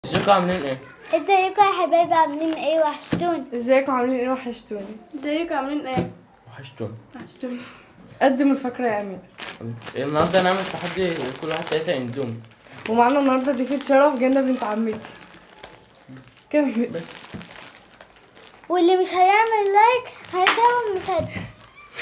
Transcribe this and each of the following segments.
ازيكم عاملين ايه؟ ازيكم يا حبايبي عاملين ايه وحشتوني ازيكم عاملين ايه وحشتوني ازيكم عاملين ايه؟ وحشتوني وحشتوني قدم الفقرة يا امين إيه النهارده هنعمل تحدي وكل واحد تلاته اندومي ومعانا النهارده ضيفة شرف جنة بنت عمتي كمل بس واللي مش هيعمل لايك هيداوم مسدس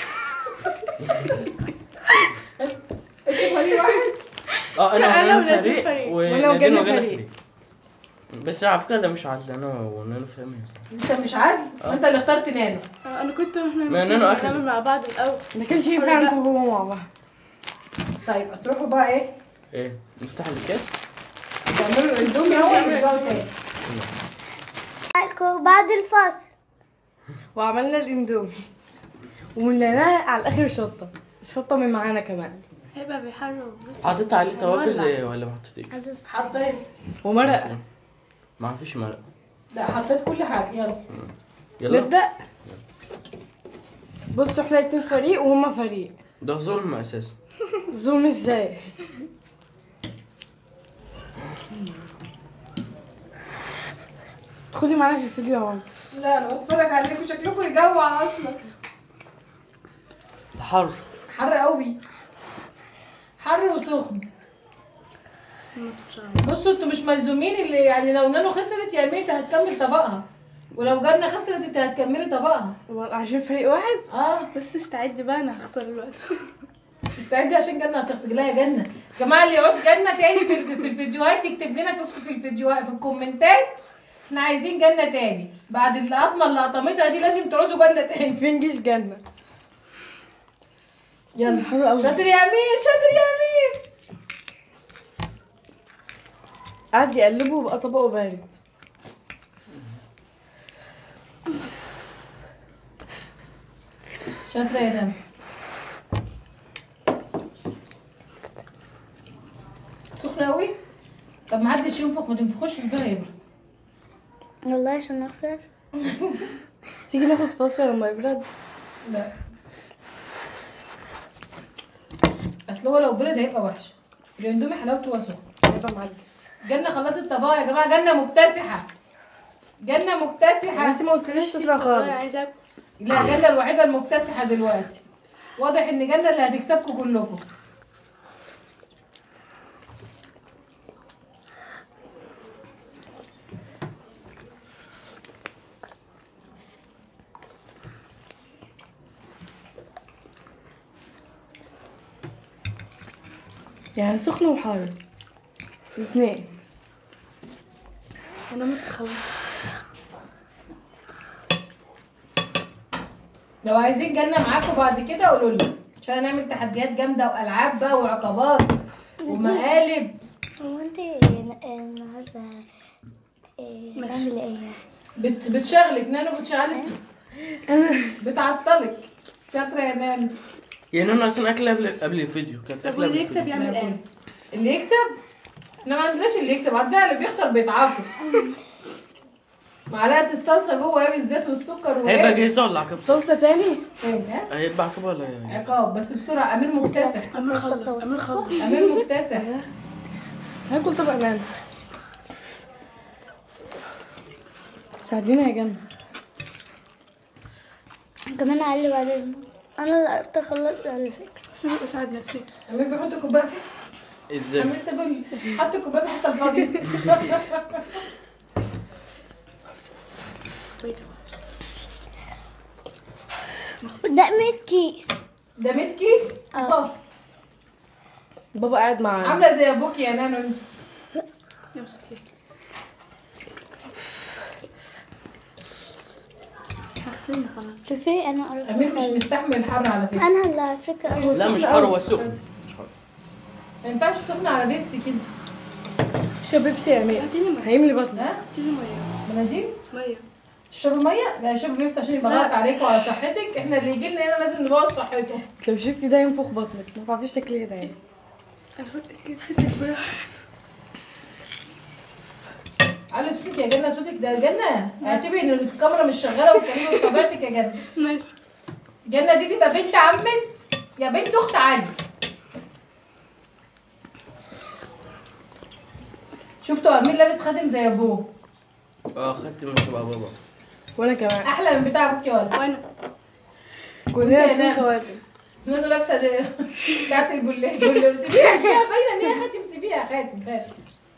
اه انا أنا ونانو ونادين فريق فريق. وأنا ونادين وجنة وجنة فريق. فريق بس على فكره ده مش عدل انا ونانو فاهمين انت مش عادل وانت اللي اخترت نانو آه، انا كنت واحنا ما إننا أخد. بنعمل مع بعض الاول ما كانش ينفع انتوا وهو مع بعض طيب هتروحوا بقى ايه ايه نفتح الكاس تعملوا الاندومي اهو وترجعوا تاني معاكم بعد الفاصل وعملنا الاندومي ومليناها على الاخر شطة شطة من معانا كمان هيبقى بيحروا بص حطيت عليه توابل ولع. زي ولا ما حطيتيش؟ هدوس حطيت ومرقة ما فيش مرق لا حطيت كل حاجه يلا يلا نبدأ بصوا احنا اتنين فريق وهما فريق ده ظلم اساسا زوم ازاي ادخلي معانا في الفيديو يا ماما لا انا بتفرج عليكم شكلكم يجوع اصلا ده حر حر قوي حر وسخن بصوا انتوا مش ملزومين اللي يعني لو نانو خسرت يا ميت هتكمل طبقها ولو جنة خسرت انت هتكملي طبقها عشان فريق واحد اه بس استعدي بقى انا هخسر الوقت استعدي عشان جنة هتغسل لها جنة يا جماعة اللي يعوز جنة تاني في ال- في الفيديوهات يكتب لنا في في الفيديوهات في الكومنتات احنا عايزين جنة تاني بعد القطمة اللي قطمتها دي لازم تعوزوا جنة تاني فين جيش جنة يلا حلو قوي شاطر يا امير شاطر يا امير قعد يقلبه وبقى طبقه بارد شاطرة يا دم سخنة قوي طب محدش ينفخ ما تنفخوش في الدنيا يبرد والله عشان اخسر تيجي ناخد فاصل لما يبرد لا اصل هو لو برد هيبقى وحش الاندومي حلاوته هو سخن هيبقى معلم جنة خلصت طبقها يا جماعة جنة مكتسحة جنة مكتسحة انت ما قلتليش شطرة انا خالص عايزه اكل لا جنة الوحيدة المكتسحة دلوقتي واضح ان جنة اللي هتكسبكم كلكم يعني سخنة وحارة الاثنين انا متخوف لو عايزين جنة معاكم بعد كده قولوا لي عشان هنعمل تحديات جامدة والعاب بقى وعقبات ومقالب هو انت النهارده إيه، بتعمل ايه بت بتشغلك نانو بتشغلك بتعطلك شاطرة يا نانو يعني انا اصلا اكل قبل قبل الفيديو كانت طب اكل واللي قبل يكسب الفيديو. يعمل لا، ايه؟ اللي يكسب احنا ما عندناش اللي يكسب عندنا اللي بيخسر بيتعاقب معلقة الصلصة جوه ايه بالزيت والسكر هيبقى وايه جاهزه ولا عقب؟ صلصة تاني ايه ها هيبقى عقب ولا ايه؟ عقاب بس بسرعة امير مكتسح امير خلص امير خلص امير مكتسح هاكل طبق نان ساعدينا يا جنة كمان اقل بعدين انا اللي قربت اخلص على فكره عشان ابقى اساعد نفسي امير بيحط كوبايه فيه ازاي؟ امير سابني حط كوبايه في الحته الفاضيه ده 100 كيس ده 100 كيس اه. بابا قاعد معانا عامله زي ابوك يا نانو انت. يا مسكتي هغسلني خلاص شوفي انا قربت امير مش اخلص مستحمل الحر على فكره انا اللي على فكره قربت لا مش حر هو سخن ما ينفعش سخن على بيبسي كده شرب بيبسي يا امير هاتيلي ميه هيملي بطنه لا هاتيلي ميه مناديل ميه تشربوا ميه لا شربوا بيبسي عشان يبقى لا. غلط عليكم وعلى صحتك احنا اللي يجي لنا هنا لازم نبوظ صحته لو شربتي ده ينفخ بطنك ما تعرفيش شكلي كده يعني انا اكيد حته كبيره علي صوتك يا جنة صوتك ده جنة اعتبري ان الكاميرا مش شغالة واتكلمي بطبيعتك يا جنة ماشي جنة دي تبقى بنت عمت يا بنت اخت علي شفتوا امير لابس خاتم زي ابوه اه خدت من شبه بابا وانا كمان احلى من بتاع ابوك يا ولد وانا كلنا لابسين نعم. خواتم نونو لابسه ده بتاعت البوليه البوليه سيبيها سيبيها باينه ان هي خاتم سيبيها خاتم خاتم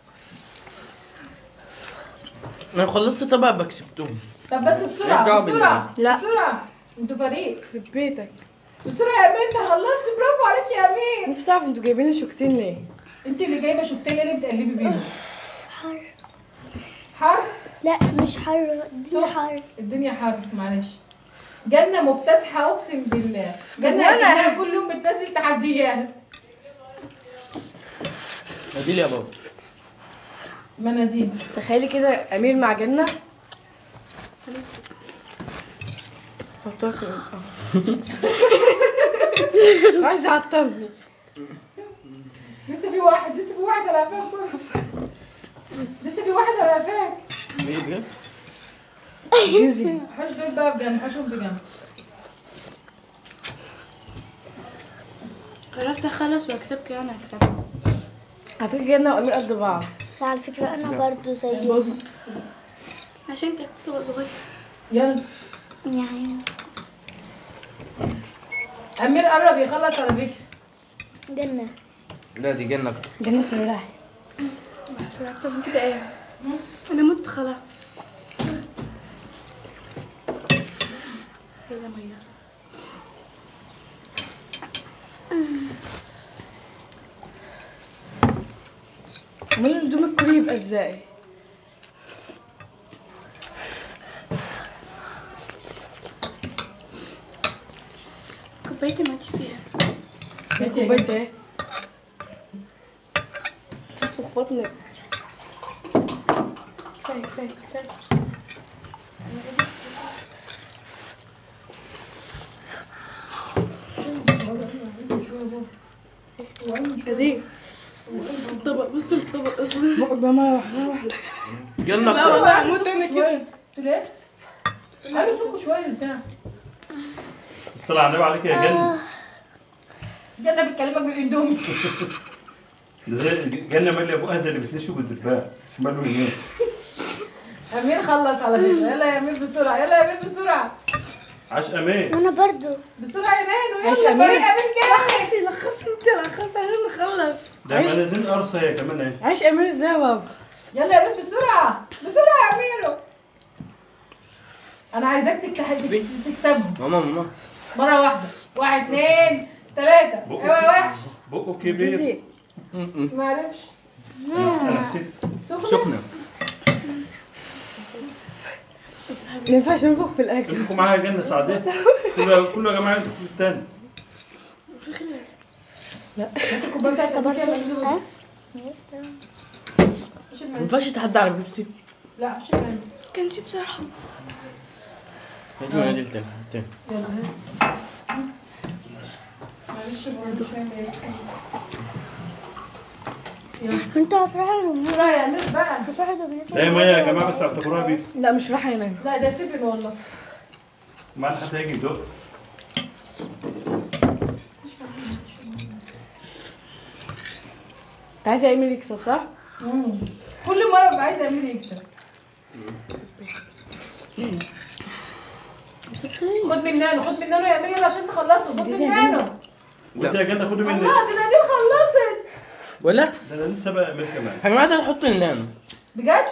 انا خلصت طبق بكسبتهم طب بس ماليش دعوة بسرعه بسرعه لا. بسرعه انتوا فريق يخرب بيتك بسرعه يا امير انت خلصت برافو عليك يا امير نفسي اعرف انتوا جايبين لي شوكتين ليه انت اللي جايبه شوكتين اللي بتقلبي بيهم حر حر لا مش حر دي حر الدنيا حر معلش جنة مكتسحة أقسم بالله جنة وأنا؟ أكنها كل يوم بتنزل تحديات ناديل يا بابا مناديل تخيلي كده امير مع جنة حطوها في آه. عايز يعطلني لسه في واحد لسه في واحد على قفاك بره. لسه في واحد على قفاك ايه بجد؟ جيزي حوش دول بقى بجنب حوشهم بجنب قربت اخلص واكسبك انا هكسبك على فكرة جنة وامير قد بعض لا على فكرة أنا برضو زي بص عشان كده صغير يلا يعني أمير قرب يخلص على فكرة جنة لا دي جنة أكتر. جنة سرعي بحسب اكتر من كده ايه انا مت خلاص كده ميه امال الهدوم الكوري يبقى ازاي كوبايتي ما تشي فيها بيتي يا كوباية جنة. ايه تنفخ بطنك كفايه كفايه كفايه ادي بص الطبق بص الطبق اصلا بقعد بقى مرة واحدة واحدة جنة لا أكتر. والله هموت انا كده شوية قلت له ايه؟ قالوا فوقوا شوية بتاع الصلاة على النبي عليك يا جنة جنة بتكلمك بالاندومي ده زي جنة مالية ابوها زي اللي بتنشوا بالدباء شمال ويمين أمير خلص على فكرة يلا يا أمير بسرعة يلا يا أمير بسرعة عاش امان وأنا برضو بسرعة يا نانو عايش يلا أمير. فريق أمير جاي لخصي لخصي انت لخصي عشان نخلص ده مناديل قرصة هي كمان اهي عايش امير ازاي يا بابا يلا يا أمير بسرعة بسرعة يا أميرو أنا عايزاك تكتحد تكسبهم ماما ماما مرة واحدة واحد اتنين تلاتة بقه أيوة يا وحش بقه كبير جيزي معرفش انا نسيت سخنة سخنة ما ينفعش ننفخ في الاكل خليكم معايا يا جنة ساعدين كله كله يا جماعة انتوا في التاني الكوباية بتاعت أبوك يا مجنون ها؟ مش ما المهم ينفعش يتحدى على بيبسي لا مش المهم كانش بصراحه هاتي مناديل تاني تاني يلا ها. معلش بقى، مش فاهمة إيه. يلا انتوا هتروحوا بسرعة يا أمير بقى هتروحوا دمياط لا مية يا جماعة بس اعتبروها بيبسي لا مش راح ينام لا ده سيبن والله معانا حد هيجي يدق انت عايز امير يكسب صح؟ مم. كل مرة ببقى عايزة أمير يكسب خد من نانو خد من نانو يا أمير يلا عشان تخلصوا خد من نانو وانت يا جنة خدوا مني الله دي نادين خلصت ولا ده انا لسه بقى امير كمان يا جماعة ده نحط النانو بجد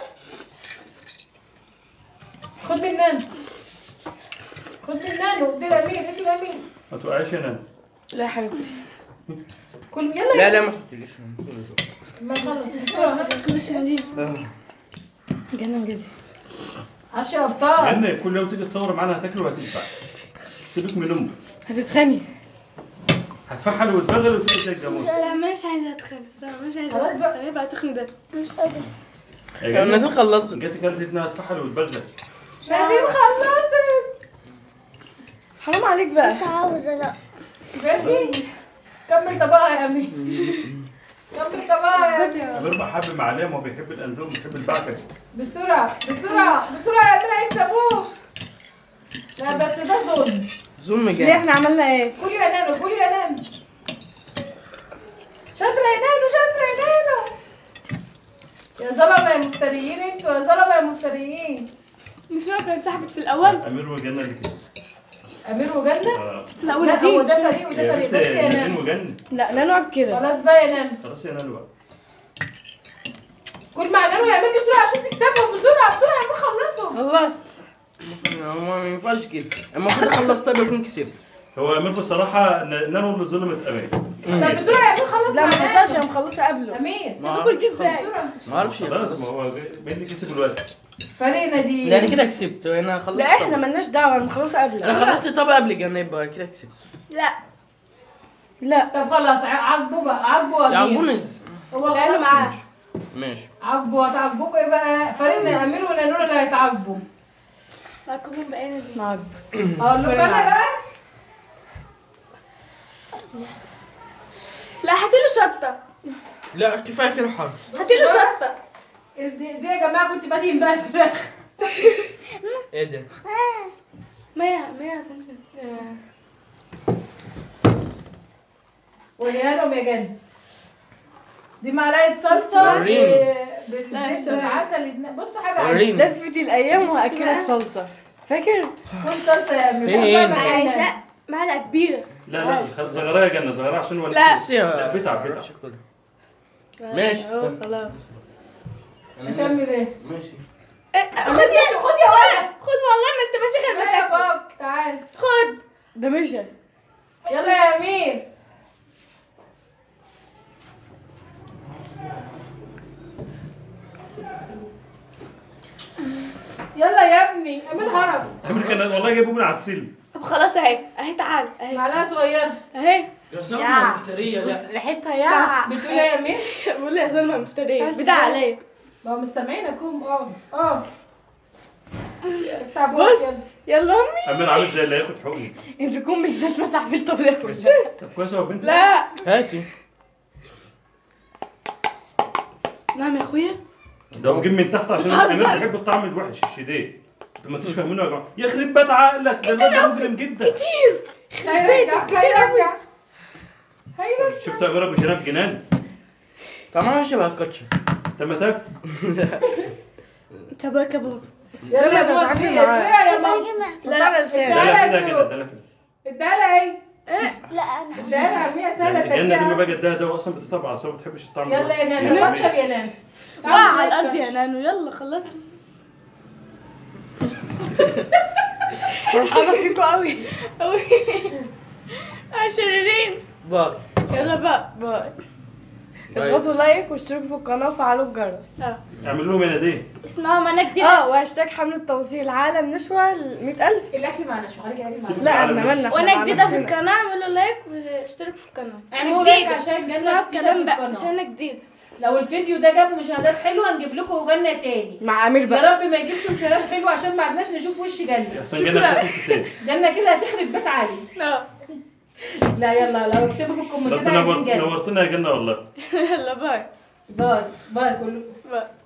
خد من نانو خد من نانو ادي الأمير ادي الأمير ما توقعش انا لا يا حبيبتي كل يلا لا لا ما تحطليش ما خلص بسرعة بس يا دي جنة جيزي عشان يا أبطال جنة كل يوم تيجي تصور معانا هتاكل وهتدفع سيبك من امك هتتخني هتفحل وتبغل وتيجي زي الجاموس لا مش عايزه اتخانق لا مش عايزه خلاص بقى. اتخانق بقى تخني ده مش قادرة يا جنة ناديل خلصت جت كانت انها هتفحل وتبغل نادين خلصت حرام عليك بقى مش عاوزة لا بنتي كمل طبقها يا أمير كمل طبقها يا أمير امير محب معلم وبيحب الاندوم بيحب البعثة بسرعة بسرعة بسرعة يا أمير هيكسبوه لا بس ده ظلم زوم ليه جامد احنا عملنا ايه؟ كل يا نانو كل يا نانو شاطرة يا نانو شاطرة يا نانو يا ظلمه يا مفتريين انتوا يا ظلمه يا مفتريين مش انا كانت سحبت في الاول امير وجنة اللي كده امير وجنه آه. في الاول لا هو دي ده فريق وده يا فريق بنت بس يا امير نان وجنة لا لا نلعب كده خلاص بقى يا نان خلاص يا نان بقى كل مع نانو يعمل لي بسرعه عشان تكسبهم بسرعه بسرعه يا امير خلصوا خلصت ما ينفعش كده المفروض خلصت طيب يكون كسبت هو امير بصراحه ن- نانو اللي ظلمت امير طب بسرعه يا امير خلص لا ما مع خلصش نانو. انا مخلصه قبله امير ما باكل دي ازاي بسرعه ما اعرفش خلاص ما هو مين اللي كسب الوقت فريق نادي لا انا كده كسبت انا خلصت لا احنا طبق. ملناش دعوه انا مخلصه قبله انا خلصت طبق قبل جنة يبقى كده كسبت لا لا طب خلاص ع- عاقبوا بقى عاقبوا يا امير عبونز هو لا انا خلاص معاه ماشي عاقبوا هتعاقبوه ايه بقى فريق امير ونانو اللي هيتعاقبوا هكون بقينا دي نعجب اقول لكم انا بقى لا هاتيله شطه لا كفايه كده حر هاتيله شطه دي, دي يا جماعه كنت بدين بقى الفراخ ايه ده مية مية آه. وريها لهم يا جن دي معلقه صلصه وريني. ب- لا، بالزيت صلصة. بالعسل يتن- بصوا حاجه عادي. وريني لفت الايام وهاكلك صلصه فاكر كل صلصه يا امير فين؟ بقى عايزة مكانها. معلقة كبيرة لا لا خل- صغيرة يا جنة صغيرة عشان ولا لا. بس يا لا، بتعب، ما أعرفش بتعب. أكلها. ماشي اهو استنى. خلاص أنا هتعمل ايه؟ ماشي خد يا شو خد يا ولد خد والله ما انت ماشي غير ما لا يا تاكل بابا تعال خد ده مشى يلا يا امير يلا يا ابني امير هرب امير كان والله جايبه من على السلم طب خلاص اهي اهي تعال اهي معلقه صغيره اهي يا سلمى يا. مفترية بص لا ريحتها يا بتقول ايه يا امير؟ بقول لي يا سلمى مفتريه بس بتاع ده. عليا ما هو مستمعينكم اه اه افتح بوقك بص يلا. يلا امي امير عامل زي اللي هياخد حقني انت تكون مش هتمسح في الطبله كلها طب كويس هو بنت لا هاتي نعم يا اخويا ده هو جيب من تحت عشان بتهزر. امير بيحب الطعم الوحش الشديد انتوا ما انتوش فاهمينه يا جماعه يخرب بيت عقلك ده الواد ده مجرم جدا هيرجع هيرجع هيرجع شفت امير ابو شنب جنان طعمها شبه الكاتشب انت ما تاكل طب يا كباب يلا ده يا اللي ماما هتتعامل يا معاه. يا ماما لا بس ده لا، لا لا، كده كده ده لا كده اديها لها ايه؟ لا انا سهلة عمية سهلة الجنه دي ما ترجعها باجي اديها ده اصلا بتتابع اعصاب ما بتحبش الطعم يلا يا نانو الوحش. ده كاتشب يا نانو وقع على الارض يا نانو يلا خلصي فرحانه فيكوا قوي قوي شريرين باي يلا بقى باي باي. اضغطوا لايك واشتركوا في القناه وفعلوا الجرس اعمل لهم هنا دي اسمعوا معانا جديد اه وهاشتاج حملة توصيل عالم نشوى ال 100000 الاكل معنا شو خليك الاكل معنا لا احنا مالنا إحنا وانا مع جديدة في نفسنا. القناة اعملوا لايك واشتركوا في القناة اعملوا أنا لايك جديدة. عشان جنة اسمعوا جديدة الكلام في بقى القناة. عشان انا جديدة لو الفيديو ده جاب مشاهدات حلوة هنجيب لكم جنة تاني مع امير يا بقى رب ما يجيبش مشاهدات حلوة عشان ما عدناش نشوف وش جنة احسن جنه في تاني جنة كده هتخرب بيت علي لا لا يلا لو اكتبوا في ده الكومنتات انت عايزين نور- جنة نورتنا يا جنه والله يلا باي باي باي كله باي